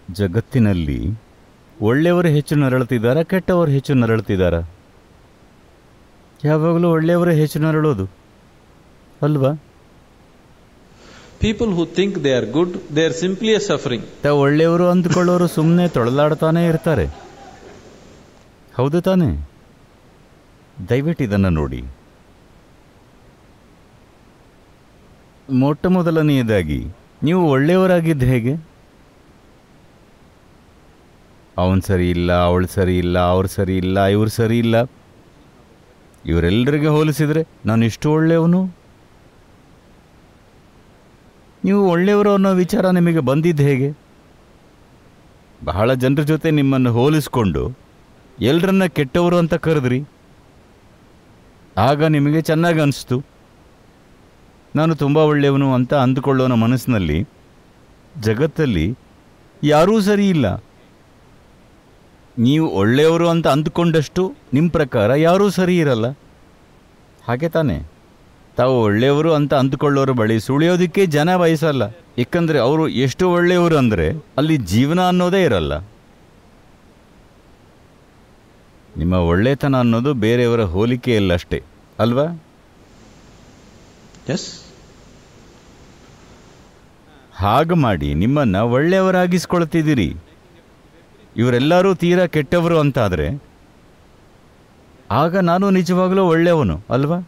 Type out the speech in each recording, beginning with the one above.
ಜಗತ್ತಿನಲ್ಲಿ ಒಳ್ಳೆಯವರು ಹೆಚ್ಚು ನರಳುತ್ತಿದ್ದಾರಾ ಕೆಟ್ಟವರು ಹೆಚ್ಚು ನರಳುತ್ತಿದ್ದಾರಾ ಯಾವಾಗಲೂ ಒಳ್ಳೆಯವರೇ ಹೆಚ್ಚು ನರಳೋದು ಅಲ್ವಾ People who think they are good, they are simply a suffering. ತ ಒಳ್ಳೆಯವರು ಅಂದ್ಕೊಳ್ಳೋರು ಸುಮ್ಮನೆ ತೊಳಲಾಡ್ತಾನೇ ಇರ್ತಾರೆ ಹೌದು ತಾನೇ ದಯವಿಟ್ಟು ಇದನ್ನು ನೋಡಿ ಮೊಟ್ಟ ಮೊದಲನೆಯದಾಗಿ ನೀವು ಒಳ್ಳೆಯವರಾಗಿದ್ದು ಹೇಗೆ ಅವನು ಸರಿ ಇಲ್ಲ ಅವಳು ಸರಿ ಇಲ್ಲ ಅವ್ರು ಸರಿ ಇಲ್ಲ ಇವ್ರು ಸರಿ ಇಲ್ಲ ಇವರೆಲ್ಲರಿಗೆ ಹೋಲಿಸಿದರೆ ನಾನು ಇಷ್ಟು ಒಳ್ಳೆಯವನು ನೀವು ಒಳ್ಳೆಯವರು ಅನ್ನೋ ವಿಚಾರ ನಿಮಗೆ ಬಂದಿದ್ದು ಹೇಗೆ ಬಹಳ ಜನರ ಜೊತೆ ನಿಮ್ಮನ್ನು ಹೋಲಿಸ್ಕೊಂಡು ಎಲ್ಲರನ್ನ ಕೆಟ್ಟವರು ಅಂತ ಕರೆದ್ರಿ ಆಗ ನಿಮಗೆ ಚೆನ್ನಾಗಿ ಅನಿಸ್ತು ನಾನು ತುಂಬ ಒಳ್ಳೆಯವನು ಅಂತ ಅಂದುಕೊಳ್ಳೋನ ಮನಸ್ಸಿನಲ್ಲಿ ಜಗತ್ತಲ್ಲಿ ಯಾರೂ ಸರಿ ಇಲ್ಲ ನೀವು ಒಳ್ಳೆಯವರು ಅಂತ ಅಂದುಕೊಂಡಷ್ಟು ನಿಮ್ಮ ಪ್ರಕಾರ ಯಾರೂ ಸರಿ ಇರಲ್ಲ ಹಾಗೆ ತಾನೇ ತಾವು ಒಳ್ಳೆಯವರು ಅಂತ ಅಂದುಕೊಳ್ಳೋರ ಬಳಿ ಸುಳಿಯೋದಕ್ಕೆ ಜನ ಬಯಸಲ್ಲ ಏಕೆಂದರೆ ಅವರು ಎಷ್ಟು ಒಳ್ಳೆಯವರು ಅಂದರೆ ಅಲ್ಲಿ ಜೀವನ ಅನ್ನೋದೇ ಇರಲ್ಲ ನಿಮ್ಮ ಒಳ್ಳೆತನ ಅನ್ನೋದು ಬೇರೆಯವರ ಹೋಲಿಕೆಯಲ್ಲಷ್ಟೇ ಅಲ್ವಾ Yes? ಹಾಗೆ ಮಾಡಿ ನಿಮ್ಮನ್ನು ಒಳ್ಳೆಯವರಾಗಿಸ್ಕೊಳ್ತಿದ್ದೀರಿ ಇವರೆಲ್ಲರೂ ತೀರಾ ಕೆಟ್ಟವರು ಅಂತಾದರೆ ಆಗ ನಾನು ನಿಜವಾಗಲೂ ಒಳ್ಳೆಯವನು ಅಲ್ವಾ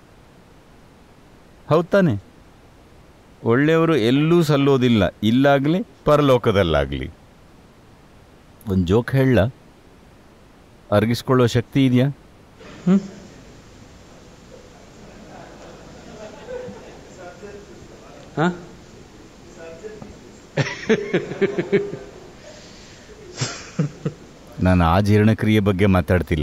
ಹೌದ್ ತಾನೆ ಒಳ್ಳೆಯವರು ಎಲ್ಲೂ ಸಲ್ಲೋದಿಲ್ಲ ಇಲ್ಲಾಗಲಿ ಪರಲೋಕದಲ್ಲಾಗಲಿ ಒಂದು ಜೋಕ್ ಹೇಳ ಅರ್ಗಿಸ್ಕೊಳ್ಳೋ ಶಕ್ತಿ ಇದೆಯಾ Hmm? Huh? ನಾನು ಆ ಜೀರ್ಣಕ್ರಿಯೆ ಬಗ್ಗೆ ಮಾತಾಡ್ತಿಲ್ಲ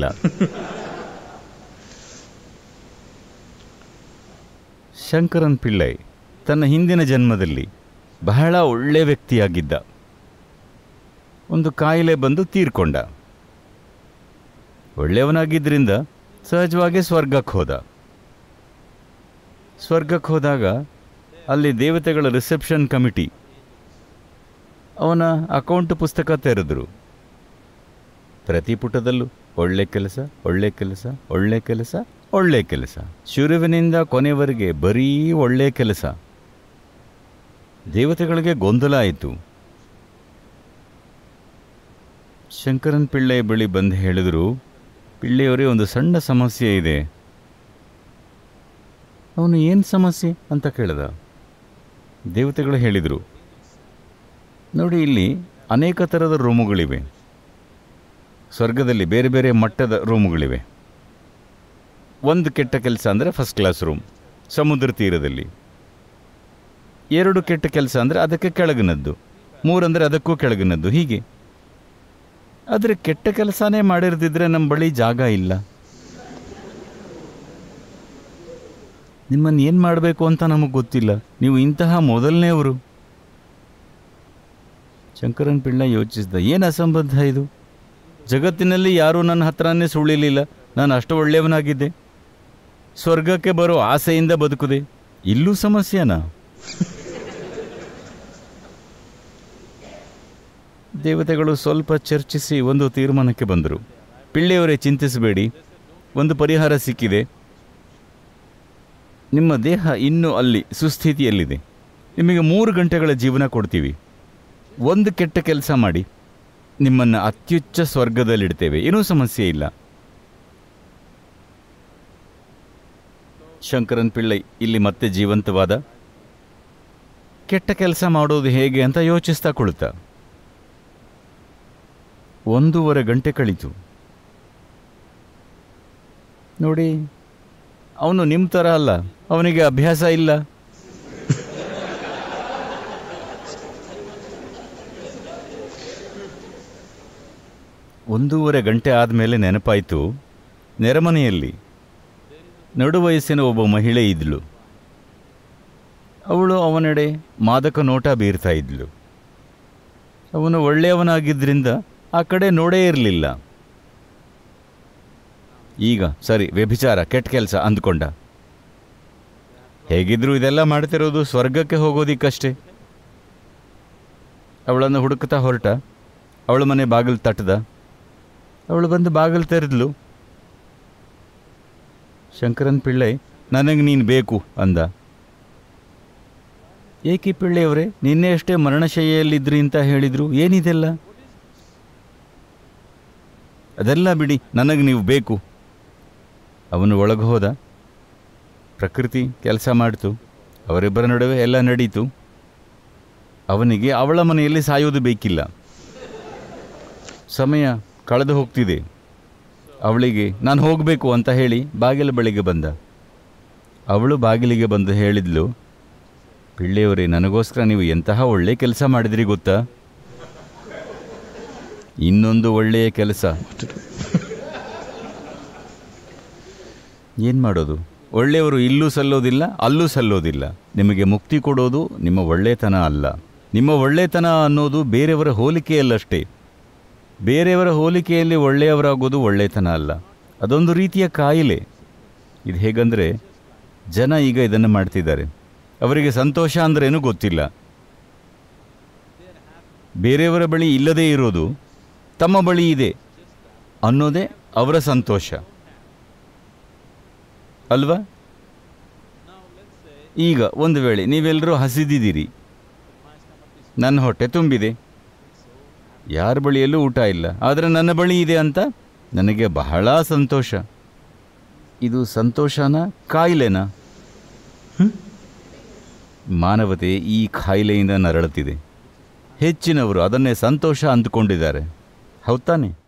ಶಂಕರನ್ ಪಿಳ್ಳೈ ತನ್ನ ಹಿಂದಿನ ಜನ್ಮದಲ್ಲಿ ಬಹಳ ಒಳ್ಳೆ ವ್ಯಕ್ತಿಯಾಗಿದ್ದ ಒಂದು ಕಾಯಿಲೆ ಬಂದು ತೀರ್ಕೊಂಡ ಒಳ್ಳೆಯವನಾಗಿದ್ದರಿಂದ ಸಹಜವಾಗಿ ಸ್ವರ್ಗಕ್ಕೆ ಹೋದ ಸ್ವರ್ಗಕ್ಕೆ ಹೋದಾಗ ಅಲ್ಲಿ ದೇವತೆಗಳ ರಿಸೆಪ್ಷನ್ ಕಮಿಟಿ ಅವನ ಅಕೌಂಟ್ ಪುಸ್ತಕ ತೆರೆದರು ಪ್ರತಿ ಪುಟದಲ್ಲೂ ಒಳ್ಳೆ ಕೆಲಸ ಒಳ್ಳೆ ಕೆಲಸ ಒಳ್ಳೆ ಕೆಲಸ ಒಳ್ಳೆ ಕೆಲಸ ಶುರುವಿನಿಂದ ಕೊನೆವರೆಗೆ ಬರೀ ಒಳ್ಳೆ ಕೆಲಸ ದೇವತೆಗಳಿಗೆ ಗೊಂದಲ ಆಯಿತು ಶಂಕರನ್ ಪಿಳ್ಳೆ ಬಳಿ ಬಂದು ಹೇಳಿದರು ಪಿಳ್ಳೆಯವರೇ ಒಂದು ಸಣ್ಣ ಸಮಸ್ಯೆ ಇದೆ ಅವನು ಏನು ಸಮಸ್ಯೆ ಅಂತ ಕೇಳಿದ ದೇವತೆಗಳು ಹೇಳಿದರು ನೋಡಿ ಇಲ್ಲಿ ಅನೇಕ ಥರದ ರೂಮುಗಳಿವೆ ಸ್ವರ್ಗದಲ್ಲಿ ಬೇರೆ ಬೇರೆ ಮಟ್ಟದ ರೂಮುಗಳಿವೆ ಒಂದು ಕೆಟ್ಟ ಕೆಲಸ ಅಂದರೆ ಫಸ್ಟ್ ಕ್ಲಾಸ್ ರೂಮ್ ಸಮುದ್ರ ತೀರದಲ್ಲಿ ಎರಡು ಕೆಟ್ಟ ಕೆಲಸ ಅಂದರೆ ಅದಕ್ಕೆ ಕೆಳಗಿನದ್ದು ಮೂರಂದರೆ ಅದಕ್ಕೂ ಕೆಳಗಿನದ್ದು ಹೀಗೆ ಆದರೆ ಕೆಟ್ಟ ಕೆಲಸನೇ ಮಾಡಿರ್ದಿದ್ರೆ ನಮ್ಮ ಬಳಿ ಜಾಗ ಇಲ್ಲ ನಿಮ್ಮನ್ನು ಏನು ಮಾಡಬೇಕು ಅಂತ ನಮಗೆ ಗೊತ್ತಿಲ್ಲ ನೀವು ಇಂತಹ ಮೊದಲನೆಯವರು ಶಂಕರನ್ ಪಿಳ್ಳ ಯೋಚಿಸಿದ ಏನು ಅಸಂಬದ್ಧ ಇದು ಜಗತ್ತಿನಲ್ಲಿ ಯಾರೂ ನನ್ನ ಹತ್ರನೇ ಸುಳಿಲಿಲ್ಲ ನಾನು ಅಷ್ಟು ಒಳ್ಳೆಯವನಾಗಿದ್ದೆ ಸ್ವರ್ಗಕ್ಕೆ ಬರೋ ಆಸೆಯಿಂದ ಬದುಕುದೆ ಇಲ್ಲೂ ಸಮಸ್ಯೆನಾ ದೇವತೆಗಳು ಸ್ವಲ್ಪ ಚರ್ಚಿಸಿ ಒಂದು ತೀರ್ಮಾನಕ್ಕೆ ಬಂದರು ಪಿಳ್ಳೆಯವರೇ ಚಿಂತಿಸಬೇಡಿ ಒಂದು ಪರಿಹಾರ ಸಿಕ್ಕಿದೆ ನಿಮ್ಮ ದೇಹ ಇನ್ನೂ ಅಲ್ಲಿ ಸುಸ್ಥಿತಿಯಲ್ಲಿದೆ ನಿಮಗೆ ಮೂರು ಗಂಟೆಗಳ ಜೀವನ ಕೊಡ್ತೀವಿ ಒಂದು ಕೆಟ್ಟ ಕೆಲಸ ಮಾಡಿ ನಿಮ್ಮನ್ನು ಅತ್ಯುಚ್ಚ ಸ್ವರ್ಗದಲ್ಲಿಡ್ತೇವೆ ಏನೂ ಸಮಸ್ಯೆ ಇಲ್ಲ ಶಂಕರನ್ ಪಿಳ್ಳೈ ಇಲ್ಲಿ ಮತ್ತೆ ಜೀವಂತವಾದ ಕೆಟ್ಟ ಕೆಲಸ ಮಾಡೋದು ಹೇಗೆ ಅಂತ ಯೋಚಿಸ್ತಾ ಕುಳಿತ ಒಂದೂವರೆ ಗಂಟೆ ಕಳೀತು ನೋಡಿ ಅವನು ನಿಮ್ಮ ಥರ ಅಲ್ಲ ಅವನಿಗೆ ಅಭ್ಯಾಸ ಇಲ್ಲ ಒಂದೂವರೆ ಗಂಟೆ ಆದಮೇಲೆ ನೆನಪಾಯಿತು ನೆರೆಮನೆಯಲ್ಲಿ ನಡುವಯಸ್ಸಿನ ಒಬ್ಬ ಮಹಿಳೆ ಇದ್ಲು ಅವಳು ಅವನೆಡೆ ಮಾದಕ ನೋಟ ಬೀರ್ತಾ ಇದ್ಲು ಅವನು ಒಳ್ಳೆಯವನಾಗಿದ್ದರಿಂದ ಆ ಕಡೆ ನೋಡೇ ಇರಲಿಲ್ಲ ಈಗ ಸರಿ ವ್ಯಭಿಚಾರ ಕೆಟ್ಟ ಕೆಲಸ ಅಂದ್ಕೊಂಡ ಹೇಗಿದ್ರೂ ಇದೆಲ್ಲ ಮಾಡ್ತಿರೋದು ಸ್ವರ್ಗಕ್ಕೆ ಹೋಗೋದಿಕ್ಕಷ್ಟೇ ಅವಳನ್ನು ಹುಡುಕ್ತಾ ಹೊರಟ ಅವಳ ಮನೆ ಬಾಗಿಲು ತಟ್ಟದ ಅವಳು ಬಂದು ಬಾಗಿಲು ತೆರೆದ್ಲು ಶಂಕರನ್ ಪಿಳ್ಳೈ ನನಗೆ ನೀನು ಬೇಕು ಅಂದ ಏಕೆ ಪಿಳ್ಳೆಯವರೇ ನಿನ್ನೆ ಅಷ್ಟೇ ಮರಣಶಯ್ಯೆಯಲ್ಲಿದ್ರಿ ಅಂತ ಹೇಳಿದ್ರು ಏನಿದೆಲ್ಲ ಅದೆಲ್ಲ ಬಿಡಿ ನನಗೆ ನೀವು ಬೇಕು ಅವನು ಒಳಗೆ ಹೋದ ಪ್ರಕೃತಿ ಕೆಲಸ ಮಾಡಿತು ಅವರಿಬ್ಬರ ನಡುವೆ ಎಲ್ಲ ನಡೀತು ಅವನಿಗೆ ಅವಳ ಮನೆಯಲ್ಲಿ ಸಾಯೋದು ಬೇಕಿಲ್ಲ ಸಮಯ ಕಳೆದು ಹೋಗ್ತಿದೆ ಅವಳಿಗೆ ನಾನು ಹೋಗಬೇಕು ಅಂತ ಹೇಳಿ ಬಾಗಿಲ ಬಳಿಗೆ ಬಂದ ಅವಳು ಬಾಗಿಲಿಗೆ ಬಂದು ಹೇಳಿದ್ಲು ಪಿಳ್ಳೆಯವರೇ ನನಗೋಸ್ಕರ ನೀವು ಎಂತಹ ಒಳ್ಳೆ ಕೆಲಸ ಮಾಡಿದ್ರಿ ಗೊತ್ತಾ ಇನ್ನೊಂದು ಒಳ್ಳೆಯ ಕೆಲಸ ಏನು ಮಾಡೋದು ಒಳ್ಳೆಯವರು ಇಲ್ಲೂ ಸಲ್ಲೋದಿಲ್ಲ ಅಲ್ಲೂ ಸಲ್ಲೋದಿಲ್ಲ ನಿಮಗೆ ಮುಕ್ತಿ ಕೊಡೋದು ನಿಮ್ಮ ಒಳ್ಳೆತನ ಅಲ್ಲ ನಿಮ್ಮ ಒಳ್ಳೆತನ ಅನ್ನೋದು ಬೇರೆಯವರ ಹೋಲಿಕೆಯಲ್ಲಷ್ಟೇ ಬೇರೆಯವರ ಹೋಲಿಕೆಯಲ್ಲಿ ಒಳ್ಳೆಯವರಾಗೋದು ಒಳ್ಳೆತನ ಅಲ್ಲ ಅದೊಂದು ರೀತಿಯ ಕಾಯಿಲೆ ಇದು ಹೇಗಂದರೆ ಜನ ಈಗ ಇದನ್ನು ಮಾಡ್ತಿದ್ದಾರೆ ಅವರಿಗೆ ಸಂತೋಷ ಅಂದ್ರೇನು ಗೊತ್ತಿಲ್ಲ ಬೇರೆಯವರ ಬಳಿ ಇಲ್ಲದೇ ಇರೋದು ತಮ್ಮ ಬಳಿ ಇದೆ ಅನ್ನೋದೇ ಅವರ ಸಂತೋಷ ಅಲ್ವಾ ಈಗ ಒಂದು ವೇಳೆ ನೀವೆಲ್ಲರೂ ಹಸಿದಿದ್ದೀರಿ ನನ್ನ ಹೊಟ್ಟೆ ತುಂಬಿದೆ ಯಾರ ಬಳಿಯಲ್ಲೂ ಊಟ ಇಲ್ಲ ಆದರೆ ನನ್ನ ಬಳಿ ಇದೆ ಅಂತ ನನಗೆ ಬಹಳ ಸಂತೋಷ ಇದು ಸಂತೋಷನ ಕಾಯಿಲೆನಾ ಮಾನವತೆ ಈ ಕಾಯಿಲೆಯಿಂದ ನರಳುತ್ತಿದೆ ಹೆಚ್ಚಿನವರು ಅದನ್ನೇ ಸಂತೋಷ ಅಂದುಕೊಂಡಿದ್ದಾರೆ ಹೌದ್ ತಾನೆ